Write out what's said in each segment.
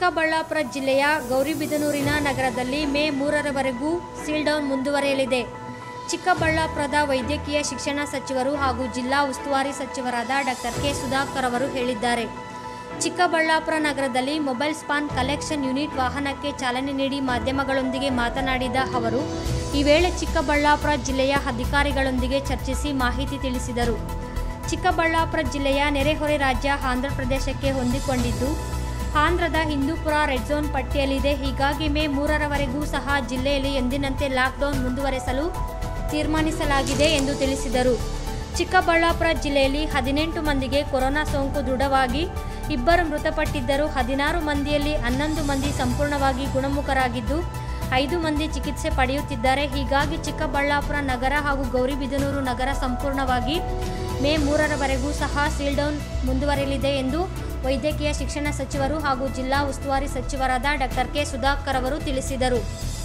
ಚಿಕ್ಕಬಳ್ಳಾಪುರ ಜಿಲ್ಲೆಯ ಗೌರಿಬಿದನೂರಿನ ನಗರದಲ್ಲಿ ಮೇ ಮೂರರವರೆಗೂ ಸೀಲ್ಡೌನ್ ಮುಂದುವರೆಯಲಿದೆ ಚಿಕ್ಕಬಳ್ಳಾಪುರದ ವೈದ್ಯಕೀಯ ಶಿಕ್ಷಣ ಸಚಿವರು ಹಾಗೂ ಜಿಲ್ಲಾ ಉಸ್ತುವಾರಿ ಸಚಿವರಾದ ಡಾಕ್ಟರ್ ಕೆ ಸುಧಾಕರ್ ಅವರು ಹೇಳಿದ್ದಾರೆ ಚಿಕ್ಕಬಳ್ಳಾಪುರ ನಗರದಲ್ಲಿ ಮೊಬೈಲ್ ಸ್ಪಾನ್ ಕಲೆಕ್ಷನ್ ಯೂನಿಟ್ ವಾಹನಕ್ಕೆ ಚಾಲನೆ ನೀಡಿ ಮಾಧ್ಯಮಗಳೊಂದಿಗೆ ಮಾತನಾಡಿದ ಅವರು ಈ ವೇಳೆ ಚಿಕ್ಕಬಳ್ಳಾಪುರ ಜಿಲ್ಲೆಯ ಅಧಿಕಾರಿಗಳೊಂದಿಗೆ ಚರ್ಚಿಸಿ ಮಾಹಿತಿ ತಿಳಿಸಿದರು ಚಿಕ್ಕಬಳ್ಳಾಪುರ ಜಿಲ್ಲೆಯ ನೆರೆಹೊರೆ ರಾಜ್ಯ ಆಂಧ್ರ ಪ್ರದೇಶಕ್ಕೆ ಹೊಂದಿಕೊಂಡಿದ್ದು ಆಂಧ್ರದ ಹಿಂದೂಪುರ ರೆಡ್ ಝೋನ್ ಪಟ್ಟಿಯಲ್ಲಿದೆ ಹೀಗಾಗಿ ಮೇ ಮೂರರವರೆಗೂ ಸಹ ಜಿಲ್ಲೆಯಲ್ಲಿ ಎಂದಿನಂತೆ ಲಾಕ್ಡೌನ್ ಮುಂದುವರೆಸಲು ತೀರ್ಮಾನಿಸಲಾಗಿದೆ ಎಂದು ತಿಳಿಸಿದರು ಚಿಕ್ಕಬಳ್ಳಾಪುರ ಜಿಲ್ಲೆಯಲ್ಲಿ ಹದಿನೆಂಟು ಮಂದಿಗೆ ಕೊರೋನಾ ಸೋಂಕು ದೃಢವಾಗಿ ಇಬ್ಬರು ಮೃತಪಟ್ಟಿದ್ದರು ಹದಿನಾರು ಮಂದಿಯಲ್ಲಿ ಹನ್ನೊಂದು ಮಂದಿ ಸಂಪೂರ್ಣವಾಗಿ ಗುಣಮುಖರಾಗಿದ್ದು ಐದು ಮಂದಿ ಚಿಕಿತ್ಸೆ ಪಡೆಯುತ್ತಿದ್ದಾರೆ ಹೀಗಾಗಿ ಚಿಕ್ಕಬಳ್ಳಾಪುರ ನಗರ ಹಾಗೂ ಗೌರಿಬಿದನೂರು ನಗರ ಸಂಪೂರ್ಣವಾಗಿ ಮೇ ಮೂರರವರೆಗೂ ಸಹ ಸೀಲ್ಡೌನ್ ಮುಂದುವರೆಯಲಿದೆ ಎಂದು ವೈದ್ಯಕೀಯ ಶಿಕ್ಷಣ ಸಚಿವರು ಹಾಗೂ ಜಿಲ್ಲಾ ಉಸ್ತುವಾರಿ ಸಚಿವರಾದ ಡಾಕ್ಟರ್ ಕೆ ಸುಧಾಕರ್ ಅವರು ತಿಳಿಸಿದರು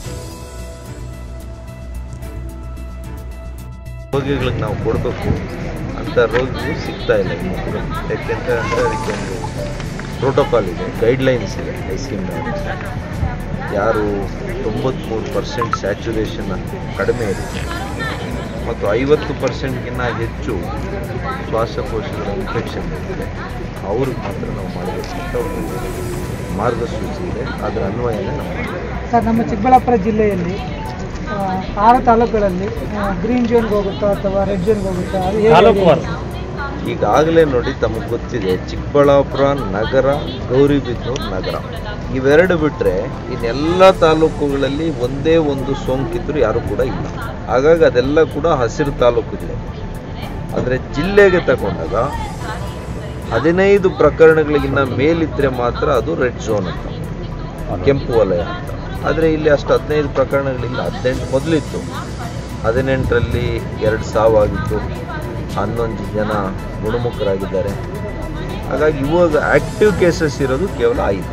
ರೋಗಿಗಳಿಗೆ ನಾವು ಕೊಡಬೇಕು ಅಂತ ರೋಗಿಗಳು ಸಿಗ್ತಾ ಇಲ್ಲ ಈ ಮಕ್ಕಳು ಯಾಕೆಂತ ಅಂದರೆ ಅದಕ್ಕೆ ಒಂದು ಪ್ರೋಟೋಕಾಲ್ ಇದೆ ಗೈಡ್ಲೈನ್ಸ್ ಇದೆ ಐ ಸಿ ಯಾರು ತೊಂಬತ್ತ್ಮೂರು ಪರ್ಸೆಂಟ್ ಸ್ಯಾಚುರೇಷನ್ ಕಡಿಮೆ ಇರುತ್ತೆ ಮತ್ತು ಐವತ್ತು ಪರ್ಸೆಂಟ್ಗಿಂತ ಹೆಚ್ಚು ಶ್ವಾಸಕೋಶಗಳ ಇನ್ಫೆಕ್ಷನ್ ಇರುತ್ತೆ ಅವ್ರಿಗೆ ಮಾತ್ರ ನಾವು ಮಾಡಬೇಕು ಅಂತ ಒಂದು ಮಾರ್ಗಸೂಚಿ ಇದೆ ಅದರ ಅನ್ವಯನೇ ನಾವು ಮಾಡ್ಬೇಕು. ಸರ್ ನಮ್ಮ ಚಿಕ್ಕಬಳ್ಳಾಪುರ ಜಿಲ್ಲೆಯಲ್ಲಿ ಆ, ಆರು ತಾಲೂಕುಗಳಲ್ಲಿ ಗ್ರೀನ್ ಝೋನ್ಗೆ ಹೋಗುತ್ತಾ ಅಥವಾ ರೆಡ್ ಝೋನ್ಗೆ ಹೋಗುತ್ತಾ ಅದು ಹೇಗೆ? ಈಗಾಗಲೇ ನೋಡಿ ತಮಗೆ ಗೊತ್ತಿದೆ ಚಿಕ್ಕಬಳ್ಳಾಪುರ ನಗರ ಗೌರಿಬಿದನೂರು ನಗರ ಇವೆರಡು ಬಿಟ್ಟರೆ ಇನ್ನೆಲ್ಲ ತಾಲೂಕುಗಳಲ್ಲಿ ಒಂದೇ ಒಂದು ಸೋಂಕಿತರು ಯಾರು ಕೂಡ ಇಲ್ಲ ಹಾಗಾಗಿ ಅದೆಲ್ಲ ಕೂಡ ಹಸಿರು ತಾಲೂಕುಗಳೇ ಆದರೆ ಜಿಲ್ಲೆಗೆ ತಗೊಂಡಾಗ ಹದಿನೈದು ಪ್ರಕರಣಗಳಿಗಿನ್ನ ಮೇಲಿದ್ದರೆ ಮಾತ್ರ ಅದು ರೆಡ್ ಝೋನ್ ಅಂತ ಕೆಂಪು ವಲಯ ಅಂತ ಆದರೆ ಇಲ್ಲಿ ಅಷ್ಟು ಹದಿನೈದು ಪ್ರಕರಣಗಳಿಲ್ಲ ಹದಿನೆಂಟು ಮೊದಲಿತ್ತು ಹದಿನೆಂಟರಲ್ಲಿ ಎರಡು ಸಾವಾಗಿತ್ತು ಹನ್ನೊಂದು ಜನ ಗುಣಮುಖರಾಗಿದ್ದಾರೆ ಹಾಗಾಗಿ ಇವಾಗ ಆ್ಯಕ್ಟಿವ್ ಕೇಸಸ್ ಇರೋದು ಕೇವಲ ಐದು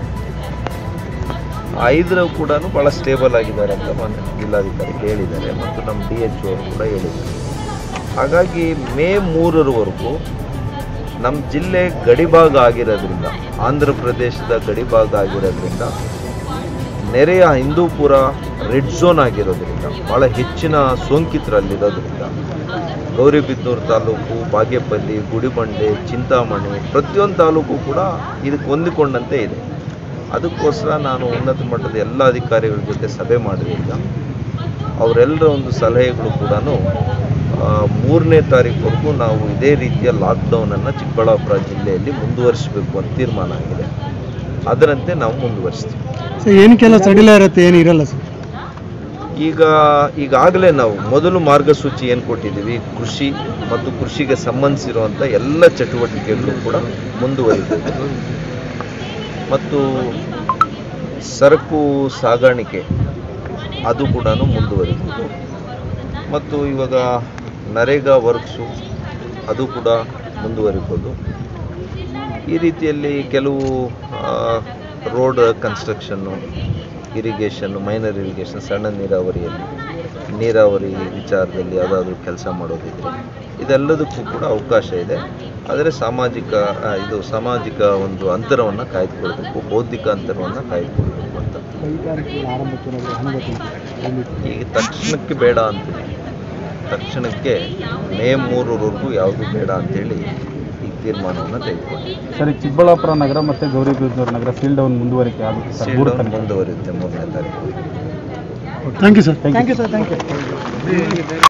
ಆ ಐದರ ಕೂಡ ಭಾಳ ಸ್ಟೇಬಲ್ ಆಗಿದ್ದಾರೆ ಅಂತ ಮೊನ್ನೆ ಜಿಲ್ಲಾಧಿಕಾರಿ ಹೇಳಿದ್ದಾರೆ ಮತ್ತು ನಮ್ಮ ಡಿ ಎಚ್ ಅವರು ಕೂಡ ಹೇಳಿದ್ದಾರೆ ಹಾಗಾಗಿ ಮೇ ಮೂರರವರೆಗೂ ನಮ್ಮ ಜಿಲ್ಲೆ ಗಡಿಭಾಗ ಆಗಿರೋದ್ರಿಂದ ಆಂಧ್ರ ಪ್ರದೇಶದ ಗಡಿಭಾಗ ಆಗಿರೋದ್ರಿಂದ ನೆರೆಯ ಹಿಂದೂಪುರ ರೆಡ್ ಝೋನ್ ಆಗಿರೋದ್ರಿಂದ ಭಾಳ ಹೆಚ್ಚಿನ ಸೋಂಕಿತರಲ್ಲಿರೋದ್ರಿಂದ ಗೌರಿಬಿದನೂರು ತಾಲೂಕು ಬಾಗೇಪಲ್ಲಿ ಗುಡಿಬಂಡೆ ಚಿಂತಾಮಣಿ ಪ್ರತಿಯೊಂದು ತಾಲೂಕು ಕೂಡ ಇದಕ್ಕೆ ಹೊಂದಿಕೊಂಡಂತೆ ಇದೆ ಅದಕ್ಕೋಸ್ಕರ ನಾನು ಉನ್ನತ ಮಟ್ಟದ ಎಲ್ಲ ಅಧಿಕಾರಿಗಳ ಜೊತೆ ಸಭೆ ಮಾಡಿದಾಗ ಅವರೆಲ್ಲರ ಒಂದು ಸಲಹೆಗಳು ಕೂಡ ಮೂರನೇ ತಾರೀಕುವರೆಗೂ ನಾವು ಇದೇ ರೀತಿಯ ಲಾಕ್ಡೌನನ್ನು ಚಿಕ್ಕಬಳ್ಳಾಪುರ ಜಿಲ್ಲೆಯಲ್ಲಿ ಮುಂದುವರಿಸಬೇಕು ಅಂತ ತೀರ್ಮಾನ ಆಗಿದೆ ಅದರಂತೆ ನಾವು ಮುಂದುವರಿಸ್ತೀವಿ ಸರ್ ಏನಕ್ಕೆಲ್ಲ ಸಡಿಲ ಇರುತ್ತೆ ಏನು ಇರಲ್ಲ ಸರ್ ಈಗ ಈಗಾಗಲೇ ನಾವು ಮೊದಲು ಮಾರ್ಗಸೂಚಿ ಏನು ಕೊಟ್ಟಿದ್ದೀವಿ ಕೃಷಿ ಮತ್ತು ಕೃಷಿಗೆ ಸಂಬಂಧಿಸಿರುವಂಥ ಎಲ್ಲ ಚಟುವಟಿಕೆಗಳು ಕೂಡ ಮುಂದುವರಿತದೆ ಮತ್ತು ಸರಕು ಸಾಗಾಣಿಕೆ ಅದು ಕೂಡ ಮುಂದುವರಿಬೋದು ಮತ್ತು ಇವಾಗ ನರೇಗಾ ವರ್ಕ್ಸು ಅದು ಕೂಡ ಮುಂದುವರಿಬೋದು ಈ ರೀತಿಯಲ್ಲಿ ಕೆಲವು road construction irrigation minor irrigation ಸಣ್ಣ ನೀರಾವರಿಯಲ್ಲಿ ನೀರಾವರಿ ವಿಚಾರದಲ್ಲಿ ಯಾವುದಾದ್ರೂ ಕೆಲಸ ಮಾಡೋದಿದ್ರೆ ಇದೆಲ್ಲದಕ್ಕೂ ಕೂಡ ಅವಕಾಶ ಇದೆ ಆದರೆ ಸಾಮಾಜಿಕ ಆ, ಇದು ಸಾಮಾಜಿಕ ಒಂದು ಅಂತರವನ್ನು ಕಾಯ್ದುಕೊಳ್ಬೇಕು ಬೌದ್ಧಿಕ ಅಂತರವನ್ನು ಕಾಯ್ದುಕೊಳ್ಬೇಕು ಅಂತ ಈಗ ತಕ್ಷಣಕ್ಕೆ ಬೇಡ ಅಂತೀನಿ ತಕ್ಷಣಕ್ಕೆ ಮೇ ಮೂರರವರೆಗೂ ಯಾವುದು ಬೇಡ ಅಂತೇಳಿ ಈಗ ತೀರ್ಮಾನವನ್ನು ತೆಗೆದುಕೊಂಡು ಸರ್ ಈಗ ಚಿಕ್ಕಬಳ್ಳಾಪುರ ನಗರ ಮತ್ತು ಗೌರಿಬಿದನೂರು ನಗರ ಸೀಲ್ ಡೌನ್ ಮುಂದುವರಿಕೆ ಆಗುತ್ತೆ ಸರ್ ಮೂರು ಸೀಲ್ಡೌನ್ ತಾರೀಕು ಮುಂದುವರಿಯುತ್ತೆ ಮೂರನೇ ತಾರೀಕು thank you sir thank you sir thank you